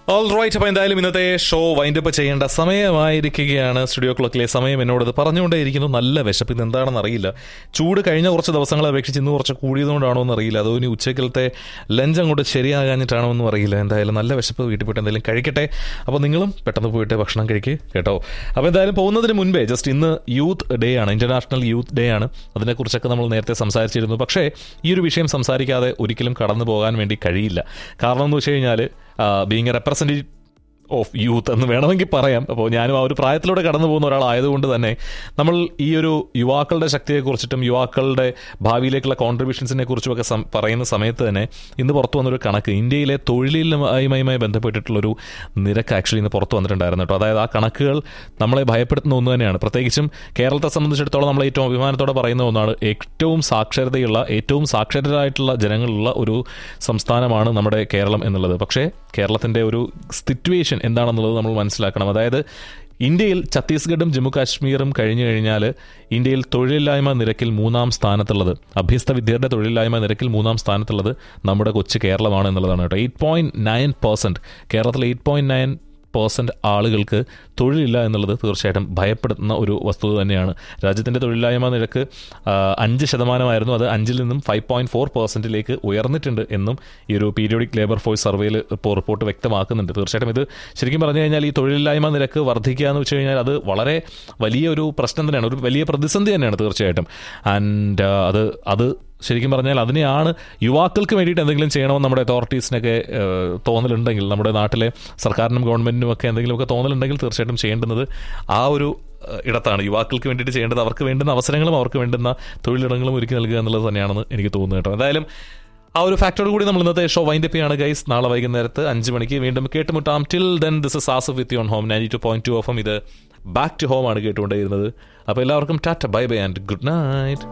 all right അപ്പോൾ എന്തായാലും ഇന്നത്തെ ഷോ വൈൻഡപ്പ് ചെയ്യേണ്ട സമയമായിരിക്കുകയാണ് സ്റ്റുഡിയോ ക്ലോക്കിലെ സമയം എന്നോട് ഇത് പറഞ്ഞുകൊണ്ടേയിരിക്കുന്നു നല്ല വിശപ്പ് ഇത് എന്താണെന്ന് അറിയില്ല ചൂട് കഴിഞ്ഞ കുറച്ച് ദിവസങ്ങളെ അപേക്ഷിച്ച് ഇന്ന് കുറച്ച് കൂടിയതുകൊണ്ടാണോ എന്ന് അറിയില്ല അതോ ഇനി ഉച്ചക്കലത്തെ ലഞ്ച് അങ്ങോട്ട് ശരിയാകാഞ്ഞിട്ടാണോ എന്നും അറിയില്ല എന്തായാലും നല്ല വിശപ്പ് വീട്ടിൽ പോയിട്ട് എന്തെങ്കിലും കഴിക്കട്ടെ അപ്പോൾ നിങ്ങളും പെട്ടെന്ന് പോയിട്ട് ഭക്ഷണം കഴിക്കുക കേട്ടോ അപ്പോൾ എന്തായാലും പോകുന്നതിന് മുൻപേ ജസ്റ്റ് ഇന്ന് യൂത്ത് ഡേ ആണ് ഇന്റർനാഷണൽ യൂത്ത് ഡേ ആണ് അതിനെക്കുറിച്ചൊക്കെ നമ്മൾ നേരത്തെ സംസാരിച്ചിരുന്നു പക്ഷേ ഈ ഒരു വിഷയം സംസാരിക്കാതെ ഒരിക്കലും കടന്നു പോകാൻ വേണ്ടി കഴിയില്ല കാരണം എന്ന് വെച്ച് കഴിഞ്ഞാൽ being a representative of youth എന്ന് വേണമെങ്കിൽ പറയാം അപ്പോൾ ഞാനും ആ ഒരു പ്രായത്തിലൂടെ കടന്നു പോകുന്ന ഒരാളായതുകൊണ്ട് തന്നെ നമ്മൾ ഈ ഒരു യുവാക്കളുടെ ശക്തിയെക്കുറിച്ചിട്ടും യുവാക്കളുടെ ഭാവിയിലേക്കുള്ള കോൺട്രിബ്യൂഷൻസിനെ കുറിച്ചുമൊക്കെ സം- പറയുന്ന സമയത്ത് തന്നെ ഇന്ന് പുറത്തു വന്നൊരു കണക്ക് ഇന്ത്യയിലെ തൊഴിലില്ലായ്മയുമായി ബന്ധപ്പെട്ടിട്ടുള്ളൊരു നിരക്ക് ആക്ച്വലി ഇന്ന് പുറത്തു വന്നിട്ടുണ്ടായിരുന്നു കേട്ടോ അതായത് ആ കണക്കുകൾ നമ്മളെ ഭയപ്പെടുത്തുന്ന ഒന്ന് തന്നെയാണ് പ്രത്യേകിച്ചും കേരളത്തെ സംബന്ധിച്ചിടത്തോളം നമ്മൾ ഏറ്റവും അഭിമാനത്തോടെ പറയുന്ന ഒന്നാണ് ഏറ്റവും സാക്ഷരതയുള്ള ഏറ്റവും സാക്ഷരരായിട്ടുള്ള ജനങ്ങളുള്ള ഒരു സംസ്ഥാനമാണ് നമ്മുടെ കേരളം എന്നുള്ളത് പക്ഷേ കേരളത്തിൻ്റെ ഒരു സിറ്റുവേഷൻ എന്താണെന്നുള്ളത് നമ്മൾ മനസ്സിലാക്കണം അതായത് ഇന്ത്യയിൽ ഛത്തീസ്ഗഡും ജമ്മു കാശ്മീറും കഴിഞ്ഞു കഴിഞ്ഞാൽ ഇന്ത്യയിൽ തൊഴിലില്ലായ്മ നിരക്കിൽ മൂന്നാം സ്ഥാനത്തുള്ളത് അഭ്യസ്ത വിദ്യരുടെ തൊഴിലില്ലായ്മ നിരക്കിൽ മൂന്നാം സ്ഥാനത്തുള്ളത് നമ്മുടെ കൊച്ചു കേരളമാണ് എന്നുള്ളതാണ് കേട്ടോ എയ്റ്റ് പോയിന്റ് നയൻ പെർസെൻറ്റ് കേരളത്തിൽ എയ്റ്റ് പോയിന്റ് നയൻ പേഴ്സൻറ്റ് ആളുകൾക്ക് തൊഴിലില്ല എന്നുള്ളത് തീർച്ചയായിട്ടും ഭയപ്പെടുത്തുന്ന ഒരു വസ്തുത തന്നെയാണ് രാജ്യത്തിൻ്റെ തൊഴിലില്ലായ്മ നിരക്ക് ആ, അഞ്ച് ശതമാനമായിരുന്നു അത് അഞ്ചിൽ നിന്നും ഫൈവ് പോയിൻറ്റ് ഫോർ പെർസെൻറ്റിലേക്ക് ഉയർന്നിട്ടുണ്ട് എന്നും ഈ ഒരു പീരിയോഡിക് ലേബർ ഫോഴ്സ് സർവേയിൽ ഇപ്പോൾ റിപ്പോർട്ട് വ്യക്തമാക്കുന്നുണ്ട് തീർച്ചയായിട്ടും ഇത് ശരിക്കും പറഞ്ഞു കഴിഞ്ഞാൽ ഈ തൊഴിലില്ലായ്മ നിരക്ക് വർദ്ധിക്കുക എന്ന് വെച്ച് കഴിഞ്ഞാൽ അത് വളരെ വലിയ ഒരു പ്രശ്നം തന്നെയാണ് ഒരു വലിയ പ്രതിസന്ധി തന്നെയാണ് തീർച്ചയായിട്ടും ആൻഡ് അത് അത് ശരിക്കും പറഞ്ഞാൽ അതിനെയാണ് യുവാക്കൾക്ക് വേണ്ടിയിട്ട് എന്തെങ്കിലും ചെയ്യണമെന്ന് നമ്മുടെ അതോറിറ്റീസിനൊക്കെ ഏഹ്, തോന്നലുണ്ടെങ്കിൽ നമ്മുടെ നാട്ടിലെ സർക്കാരിനും ഗവൺമെന്റിനും ഒക്കെ എന്തെങ്കിലുമൊക്കെ തോന്നലുണ്ടെങ്കിൽ തീർച്ചയായിട്ടും ചെയ്യേണ്ടുന്നത് ആ ഒരു ഏഹ്, ഇടത്താണ് യുവാക്കൾക്ക് വേണ്ടിയിട്ട് ചെയ്യേണ്ടത് അവർക്ക് വേണ്ടുന്ന അവസരങ്ങളും അവർക്ക് വേണ്ടുന്ന തൊഴിലിടങ്ങളും ഒരുക്കി നൽകുക എന്നുള്ളത് തന്നെയാണെന്ന് എനിക്ക് തോന്നുന്നു കേട്ടോ എന്തായാലും ആ ഒരു ഫാക്ടറോട് കൂടി നമ്മൾ ഇന്നത്തെ ഷോ വൈൻഡ് അപ്പ് ചെയ്യാണ് ഗൈസ് നാളെ വൈകുന്നേരത്ത് അഞ്ച് മണിക്ക് വീണ്ടും കേട്ടുമുട്ടാം till then this is Asaf with your home ninety two point two ഓഫും ഇത് ബാക്ക് ടു ഹോം ആണ് കേട്ടുകൊണ്ടേയിരുന്നത് അപ്പോൾ എല്ലാവർക്കും tata bye bye and good night